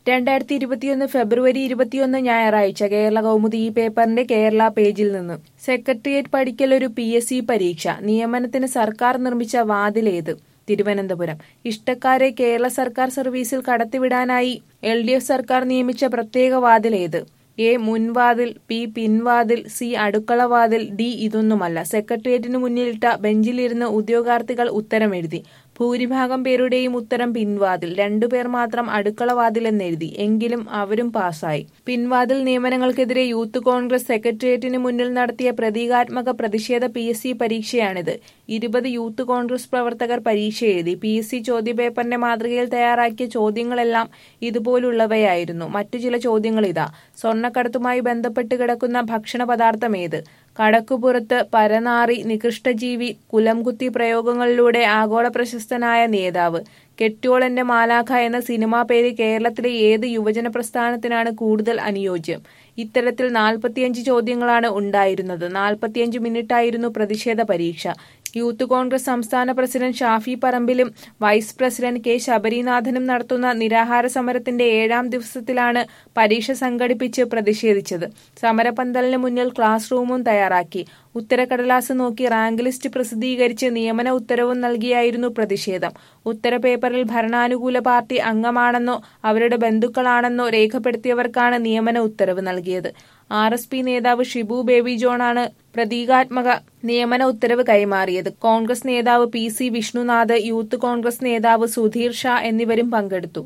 രണ്ടായിരത്തി ഇരുപത്തിയൊന്ന് ഫെബ്രുവരി ഇരുപത്തിയൊന്ന് ഞായറാഴ്ച കേരള കൗമുദി ഈ പേപ്പറിന്റെ കേരള പേജിൽ നിന്ന് സെക്രട്ടേറിയറ്റ് പഠിക്കൽ ഒരു പി എസ് സി പരീക്ഷ നിയമനത്തിന് സർക്കാർ നിർമ്മിച്ച വാതിലേത് തിരുവനന്തപുരം ഇഷ്ടക്കാരെ കേരള സർക്കാർ സർവീസിൽ കടത്തിവിടാനായി എൽ ഡി എഫ് സർക്കാർ നിയമിച്ച പ്രത്യേക വാതിലേത് എ മുൻവാതിൽ പി പിൻവാതിൽ സി അടുക്കളവാതിൽ ഡി ഇതൊന്നുമല്ല സെക്രട്ടേറിയറ്റിനു മുന്നിലിട്ട ബെഞ്ചിലിരുന്ന് ഉദ്യോഗാർത്ഥികൾ ഉത്തരമെഴുതി ഭൂരിഭാഗം പേരുടെയും ഉത്തരം പിൻവാതിൽ രണ്ടുപേർ മാത്രം അടുക്കളവാതിൽ എന്നെഴുതി എങ്കിലും അവരും പാസ്സായി പിൻവാതിൽ നിയമനങ്ങൾക്കെതിരെ യൂത്ത് കോൺഗ്രസ് സെക്രട്ടേറിയറ്റിന് മുന്നിൽ നടത്തിയ പ്രതീകാത്മക പ്രതിഷേധ പി എസ് സി പരീക്ഷയാണിത് ഇരുപത് യൂത്ത് കോൺഗ്രസ് പ്രവർത്തകർ പരീക്ഷ എഴുതി പി എസ് സി ചോദ്യപേപ്പറിന്റെ മാതൃകയിൽ തയ്യാറാക്കിയ ചോദ്യങ്ങളെല്ലാം ഇതുപോലുള്ളവയായിരുന്നു മറ്റു ചില ചോദ്യങ്ങൾ ഇതാ സ്വർണ്ണക്കടത്തുമായി ബന്ധപ്പെട്ട് കിടക്കുന്ന ഭക്ഷണ പദാർത്ഥമേത് കടക്കുപുറത്ത് പരനാറി നികൃഷ്ടജീവി കുലംകുത്തി പ്രയോഗങ്ങളിലൂടെ ആഗോള പ്രശസ്തനായ നേതാവ് കെട്ട്യോളന്റെ മാലാഖ എന്ന സിനിമാ പേര് കേരളത്തിലെ ഏത് യുവജന പ്രസ്ഥാനത്തിനാണ് കൂടുതൽ അനുയോജ്യം ഇത്തരത്തിൽ നാൽപ്പത്തിയഞ്ച് ചോദ്യങ്ങളാണ് ഉണ്ടായിരുന്നത് നാൽപ്പത്തിയഞ്ച് മിനിറ്റായിരുന്നു പ്രതിഷേധ പരീക്ഷ യൂത്ത് കോൺഗ്രസ് സംസ്ഥാന പ്രസിഡന്റ് ഷാഫി പറമ്പിലും വൈസ് പ്രസിഡന്റ് കെ ശബരിനാഥനും നടത്തുന്ന നിരാഹാര സമരത്തിന്റെ ഏഴാം ദിവസത്തിലാണ് പരീക്ഷ സംഘടിപ്പിച്ച് പ്രതിഷേധിച്ചത് സമരപന്തലിന് മുന്നിൽ ക്ലാസ് റൂമും തയ്യാറാക്കി ഉത്തരക്കടലാസ് നോക്കി റാങ്ക് ലിസ്റ്റ് പ്രസിദ്ധീകരിച്ച് നിയമന ഉത്തരവും നൽകിയായിരുന്നു പ്രതിഷേധം ഉത്തരപേപ്പറിൽ ഭരണാനുകൂല പാർട്ടി അംഗമാണെന്നോ അവരുടെ ബന്ധുക്കളാണെന്നോ രേഖപ്പെടുത്തിയവർക്കാണ് നിയമന ഉത്തരവ് നൽകിയത് ആർ എസ് പി നേതാവ് ഷിബു ബേബി ജോണാണ് പ്രതീകാത്മക നിയമന ഉത്തരവ് കൈമാറിയത് കോൺഗ്രസ് നേതാവ് P C Vishnunath youth Congress നേതാവ് സുധീർ ഷാ എന്നിവരും പങ്കെടുത്തു